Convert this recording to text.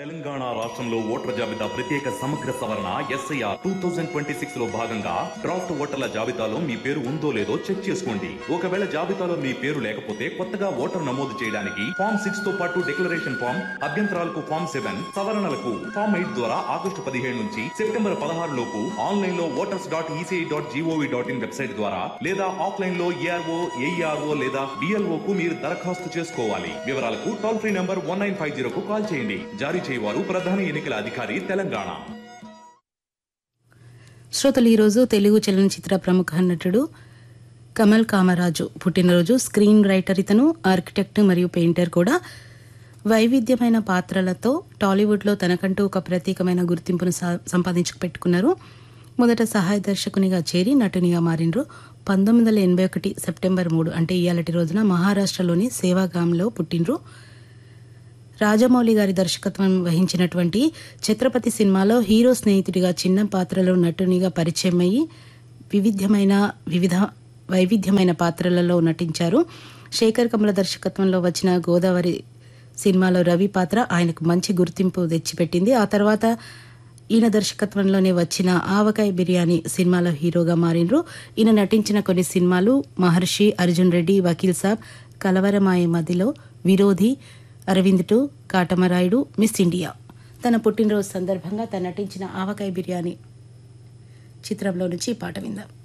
తెలంగాణ రాష్ట్రంలో ఓటర్ల జాబితా ప్రత్యేక సమగ్ర సవరణ SIR two thousand twenty six లో భాగంగా డ్రాఫ్ట్ ఓటర్ల జాబితాలో మీ పేరు ఉందో లేదో చెక్ చేసుకోండి ఒకవేళ జాబితాలో మీ పేరు లేకపోతే కొత్తగా ఓటర్ నమోదు చేయడానికి ఫామ్ సిక్స్ తో పాటు డిక్లరేషన్ ఫామ్ అభ్యంతరాలకు ఫామ్ సెవెన్ సవరణలకు ఫామ్ ఎయిట్ ద్వారా ఆగస్టు పదిహేడు నుంచి సెప్టెంబర్ పదహారు లోపు ఆన్లైన్ లో voters dot ECI dot GOV dot in website ద్వారా లేదా ఆఫ్లైన్ లో ఏఆర్ఓ ఏఈఆర్ఓ లేదా బిఎల్ఓ కు మీరు దరఖాస్తు చేసుకోవాలి వివరాలకు toll free number one nine five zero కు కాల్ చేయండి జారీ చేయవారు ప్రధాన ఎన్నికల అధికారి తెలంగాణ శ్రోతలు ఈరోజు తెలుగు చలనచిత్ర ప్రముఖ నటుడు కమల్ కామరాజు పుట్టినరోజు స్క్రీన్ రైటర్ ఇతను ఆర్కిటెక్ట్ మరియు పెయింటర్ కూడా వైవిధ్యమైన పాత్రలతో టాలీవుడ్లో తనకంటూ ఒక ప్రత్యేకమైన గుర్తింపును సా- సంపాదించుకు పెట్టుకున్నారు మొదట సహాయ దర్శకునిగా చేరి నటునిగా మారినరు పంతొమ్మిది వందల ఎనభై ఒకటి సెప్టెంబర్ మూడు అంటే ఇయాలటి రోజున మహారాష్ట్రలోని సేవాగాంలో పుట్టినరు రాజమౌళి గారి దర్శకత్వం వహించినటువంటి ఛత్రపతి సినిమాలో హీరో స్నేహితుడిగా చిన్న పాత్రలో నటునిగా పరిచయం అయ్యి వివిధమైన వివిధ వైవిధ్యమైన పాత్రలలో నటించారు శేఖర్ కమల దర్శకత్వంలో వచ్చిన గోదావరి సినిమాలో రవి పాత్ర ఆయనకు మంచి గుర్తింపు తెచ్చిపెట్టింది ఆ తర్వాత ఈయన దర్శకత్వంలోనే వచ్చిన ఆవకాయ బిర్యానీ సినిమాలో హీరోగా మారినరు ఈయన నటించిన కొన్ని సినిమాలు మహర్షి అర్జున్ రెడ్డి వకీల్ సాబ్ Kalavaramaye Madilo Virodhi Aravind two Katamarayudu Miss India తన పుట్టినరోజు సందర్భంగా తను నటించిన ఆవకాయ బిర్యానీ చిత్రంలో నుంచి ఈ పాట విందాం